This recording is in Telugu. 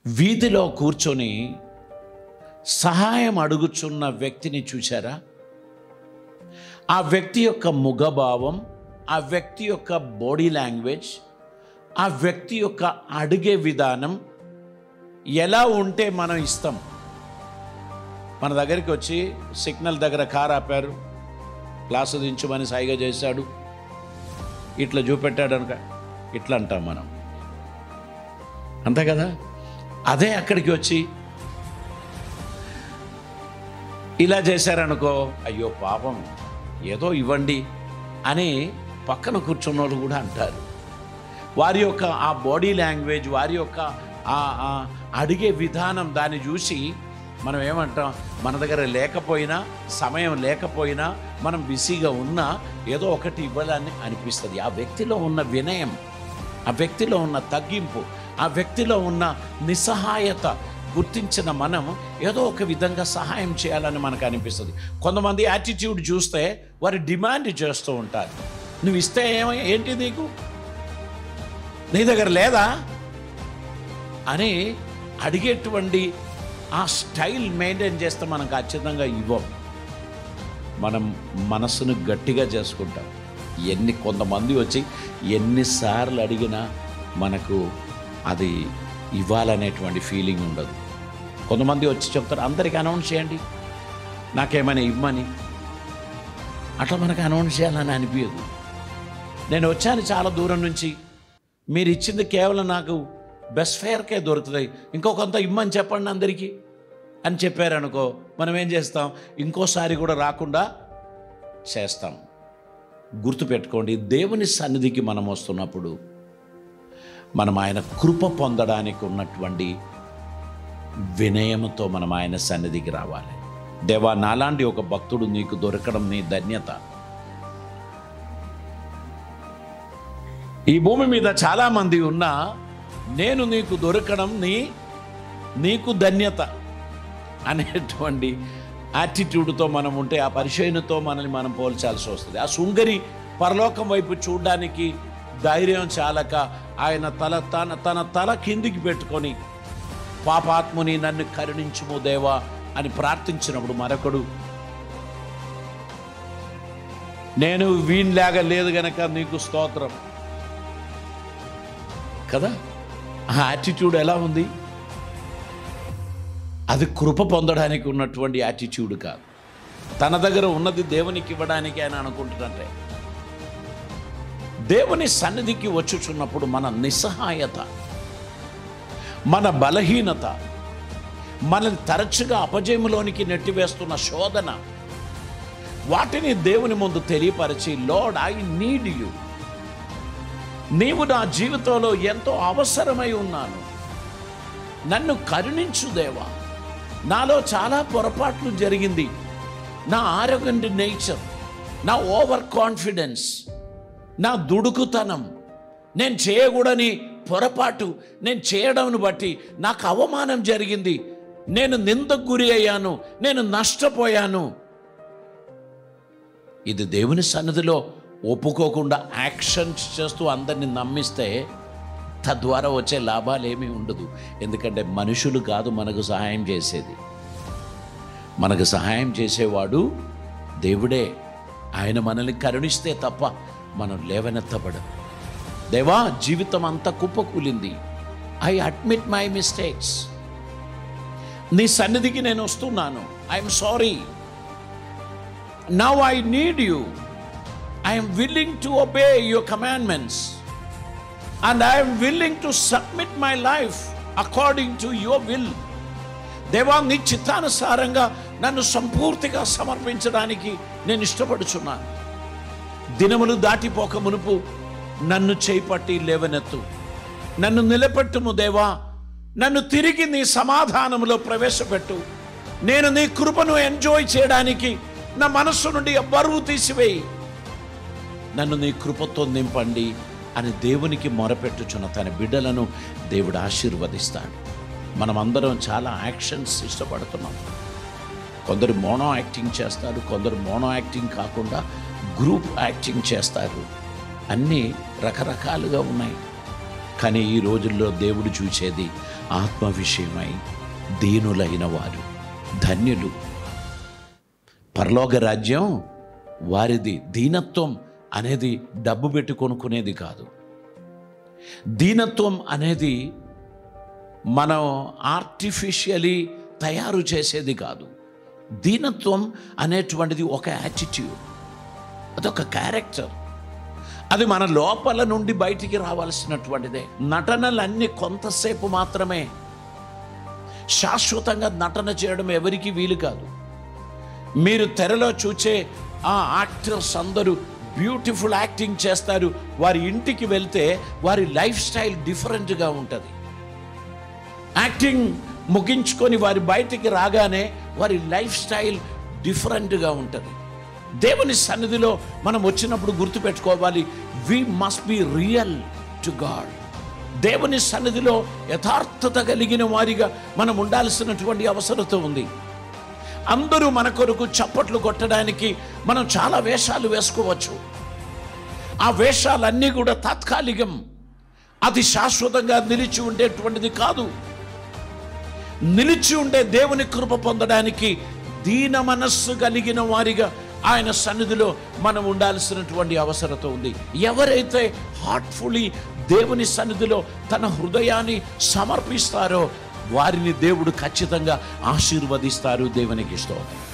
వీధిలో కూర్చొని సహాయం అడుగుచున్న వ్యక్తిని చూశారా ఆ వ్యక్తి యొక్క ముఖభావం ఆ వ్యక్తి యొక్క బాడీ లాంగ్వేజ్ ఆ వ్యక్తి యొక్క అడిగే విధానం ఎలా ఉంటే మనం ఇస్తాం మన దగ్గరికి వచ్చి సిగ్నల్ దగ్గర కార్ ఆపారు గ్లాసు దించమని సైగ చేశాడు ఇట్లా చూపెట్టాడు అనుక ఇట్లా అంటాం మనం అంతే కదా అదే అక్కడికి వచ్చి ఇలా చేశారనుకో అయ్యో పాపం ఏదో ఇవ్వండి అని పక్కన కూర్చున్న వాళ్ళు కూడా అంటారు వారి యొక్క ఆ బాడీ లాంగ్వేజ్ వారి యొక్క ఆ ఆ అడిగే విధానం దాన్ని చూసి మనం ఏమంటాం మన దగ్గర లేకపోయినా సమయం లేకపోయినా మనం బిజీగా ఉన్నా ఏదో ఒకటి ఇవ్వాలని అనిపిస్తుంది ఆ వ్యక్తిలో ఉన్న వినయం ఆ వ్యక్తిలో ఉన్న తగ్గింపు ఆ వ్యక్తిలో ఉన్న నిస్సహాయత గుర్తించిన మనం ఏదో ఒక విధంగా సహాయం చేయాలని మనకు అనిపిస్తుంది కొంతమంది యాటిట్యూడ్ చూస్తే వారు డిమాండ్ చేస్తూ ఉంటారు నువ్వు ఇస్తే ఏమో ఏంటి నీకు నీ దగ్గర లేదా అని అడిగేటువంటి ఆ స్టైల్ మెయింటైన్ చేస్తే మనం ఖచ్చితంగా ఇవ్వం మనం మనసును గట్టిగా చేసుకుంటాం ఎన్ని కొంతమంది వచ్చి ఎన్నిసార్లు అడిగినా మనకు అది ఇవ్వాలనేటువంటి ఫీలింగ్ ఉండదు కొంతమంది వచ్చి చెప్తారు అందరికీ అనౌన్స్ చేయండి నాకేమైనా ఇవ్వమని అట్లా మనకు అనౌన్స్ చేయాలని అనిపించదు నేను వచ్చాను చాలా దూరం నుంచి మీరు ఇచ్చింది కేవలం నాకు బెస్ట్ ఫేర్కే దొరుకుతుంది ఇంకో కొంత ఇమ్మని చెప్పండి అందరికీ అని చెప్పారనుకో మనం ఏం చేస్తాం ఇంకోసారి కూడా రాకుండా చేస్తాం గుర్తుపెట్టుకోండి దేవుని సన్నిధికి మనం వస్తున్నప్పుడు మనం ఆయన కృప పొందడానికి ఉన్నటువంటి వినయముతో మనం ఆయన సన్నిధికి రావాలి దేవా నాలాంటి ఒక భక్తుడు నీకు దొరకడం నీ ధన్యత ఈ భూమి మీద చాలామంది ఉన్నా నేను నీకు దొరకడం నీ నీకు ధన్యత అనేటువంటి యాటిట్యూడ్తో మనం ఉంటే ఆ పరిచయనతో మనల్ని మనం పోల్చాల్సి వస్తుంది ఆ శృంగరి పరలోకం వైపు చూడడానికి ధైర్యం చాలక ఆయన తల తన తన తల కిందికి పెట్టుకొని పాపాత్ముని నన్ను కరుణించుము దేవా అని ప్రార్థించినప్పుడు మరొకడు నేను వీణ్లాగా లేదు గనక నీకు స్తోత్రం కదా ఆ యాటిట్యూడ్ ఎలా ఉంది అది కృప పొందడానికి ఉన్నటువంటి యాటిట్యూడ్ కాదు తన దగ్గర ఉన్నది దేవునికి ఇవ్వడానికి ఆయన అనుకుంటున్నట్టే దేవుని సన్నిధికి వచ్చుచున్నప్పుడు మన నిస్సహాయత మన బలహీనత మనల్ని తరచుగా అపజయములోనికి నెట్టివేస్తున్న శోధన వాటిని దేవుని ముందు తెలియపరిచి లోడ్ ఐ నీడ్ యు నీవు నా జీవితంలో ఎంతో అవసరమై ఉన్నాను నన్ను కరుణించు దేవా నాలో చాలా పొరపాట్లు జరిగింది నా ఆరోగ్యండి నేచర్ నా ఓవర్ కాన్ఫిడెన్స్ నా దుడుకుతనం నేను చేయకూడని పొరపాటు నేను చేయడంను బట్టి నాకు అవమానం జరిగింది నేను నిందకు గురి అయ్యాను నేను నష్టపోయాను ఇది దేవుని సన్నిధిలో ఒప్పుకోకుండా యాక్షన్స్ చేస్తూ అందరిని నమ్మిస్తే తద్వారా వచ్చే లాభాలు ఏమీ ఉండదు ఎందుకంటే మనుషులు కాదు మనకు సహాయం చేసేది మనకు సహాయం చేసేవాడు దేవుడే ఆయన మనల్ని కరుణిస్తే తప్ప మనం లేవనెత్తబడం దేవా జీవితం అంతా కుప్పకూలింది ఐ అడ్మిట్ మై మిస్టేక్స్ నీ సన్నిధికి నేను వస్తున్నాను I'm sorry now I need you I'm willing to obey your commandments and I'm willing to submit my life according to your will దేవా నీ చిత్తానుసారంగా నన్ను సంపూర్తిగా సమర్పించడానికి నేను ఇష్టపడుచున్నాను దినములు దాటిపోక మునుపు నన్ను చేపట్టి లేవనెత్తు నన్ను నిలబెట్టుము దేవా నన్ను తిరిగి నీ సమాధానములో ప్రవేశపెట్టు నేను నీ కృపను ఎంజాయ్ చేయడానికి నా మనస్సు నుండి ఆ బరువు తీసివేయి నన్ను నీ కృపతో నింపండి అని దేవునికి మొరపెట్టుచున్న తన బిడ్డలను దేవుడు ఆశీర్వదిస్తాడు మనమందరం చాలా యాక్షన్స్ ఇష్టపడుతున్నాం కొందరు మోనో యాక్టింగ్ చేస్తారు కొందరు మోనో యాక్టింగ్ కాకుండా గ్రూప్ యాక్టింగ్ చేస్తారు అన్నీ రకరకాలుగా ఉన్నాయి కానీ ఈ రోజుల్లో దేవుడు చూసేది ఆత్మ విషయమై దీనులైన వారు ధన్యులు పరలోక రాజ్యం వారిది దీనత్వం అనేది డబ్బు పెట్టి కొనుక్కునేది కాదు దీనత్వం అనేది మనం ఆర్టిఫిషియలీ తయారు చేసేది కాదు దీనత్వం అనేటువంటిది ఒక యాటిట్యూడ్ అదొక క్యారెక్టర్ అది మన లోపల నుండి బయటికి రావాల్సినటువంటిదే నటనలన్నీ కొంతసేపు మాత్రమే శాశ్వతంగా నటన చేయడం ఎవరికీ వీలు కాదు మీరు తెరలో చూచే ఆ యాక్టర్స్ అందరూ బ్యూటిఫుల్ యాక్టింగ్ చేస్తారు వారి ఇంటికి వెళ్తే వారి లైఫ్ స్టైల్ డిఫరెంట్గా ఉంటుంది యాక్టింగ్ ముగించుకొని వారి బయటికి రాగానే వారి లైఫ్ స్టైల్ డిఫరెంట్గా ఉంటుంది దేవుని సన్నిధిలో మనం వచ్చినప్పుడు గుర్తుపెట్టుకోవాలి we must be real to God దేవుని సన్నిధిలో యథార్థత కలిగిన వారిగా మనం ఉండాల్సినటువంటి అవసరత ఉంది అందరూ మన కొరకు చప్పట్లు కొట్టడానికి మనం చాలా వేషాలు వేసుకోవచ్చు ఆ వేషాలన్నీ కూడా తాత్కాలికం అది శాశ్వతంగా నిలిచి ఉండేటువంటిది కాదు నిలిచి ఉండే దేవుని కృప పొందడానికి దీన మనస్సు కలిగిన వారిగా ఆయన సన్నిధిలో మనం ఉండాల్సినటువంటి అవసరత ఉంది ఎవరైతే హార్ట్ఫుల్లీ దేవుని సన్నిధిలో తన హృదయాన్ని సమర్పిస్తారో వారిని దేవుడు ఖచ్చితంగా ఆశీర్వదిస్తారు దేవునికి స్తోత్రం